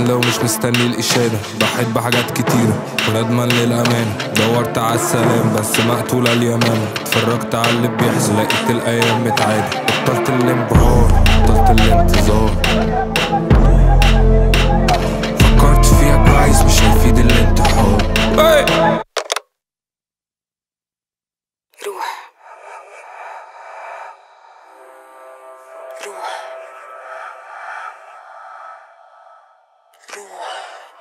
كده ومش مستني الإشادة ضحيت بحاجات كتيرة وندمان للأمان دورت على السلام بس مقتولة اليمامة اتفرجت على اللي بيحصل لقيت الأيام متعادة بطلت الانبهار بطلت الانتظار فكرت فيها كويس مش هيفيد الانتحار روح روح روح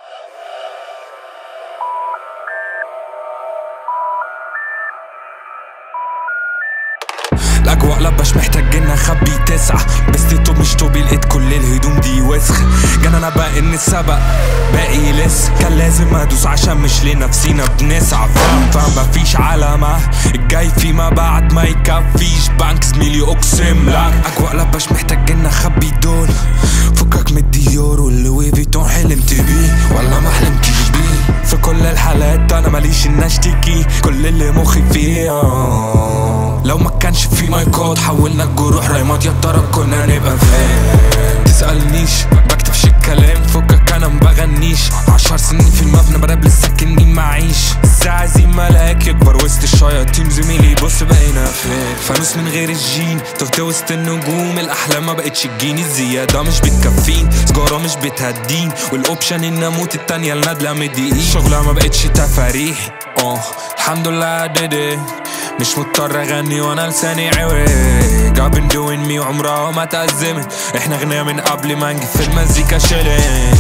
الاجواء لبش محتاجين اخبي تسعة بس دي توب مش توبي لقيت كل الهدوم دي وسخ جانا انا بقى ان السبق باقي لسه كان لازم ادوس عشان مش لنفسينا بنسعى فاهم فاهم مفيش علامة الجاي فيما بعد ما يكفيش بنك زميلي اقسم لك اجواء لبش محتاجين اخبي دول فكك من الديور واللوي فيتون حلمت بيه ولا ما حلمتش بيه في كل الحالات انا ماليش ان اشتكي كل اللي مخي فيه آه. لو ما كانش في مايكات حولنا الجروح رايمات يا ترى كنا نبقى فين تسألنيش بكتبش الكلام فكك انا مبغنيش عشر سنين في المبنى براب لسه كني معيش الساعة زي ملاك يكبر وسط الشياطين زميلي بص بقينا فين فانوس من غير الجين تهت وسط النجوم الاحلام ما بقتش تجيني الزيادة مش بتكفين سجارة مش بتهدين والاوبشن ان اموت التانية النادلة مدقيق شغلة ما بقتش تفاريح اه الحمد لله I did it مش مضطر اغني وانا لساني عوج I've been doing me وعمرها ما تأزمت احنا غنية من قبل ما نجي في المزيكا شيلين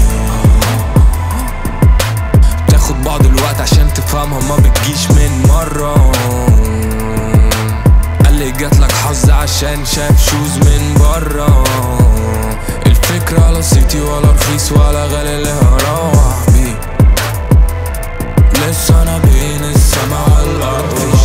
بتاخد بعض الوقت عشان تفهمها ما بتجيش من مرة قال لي جاتلك حظ عشان شاف شوز من برا الفكرة لا صيتي ولا رخيص ولا غالي اللي هروح بيه لسه انا بين السما والارض في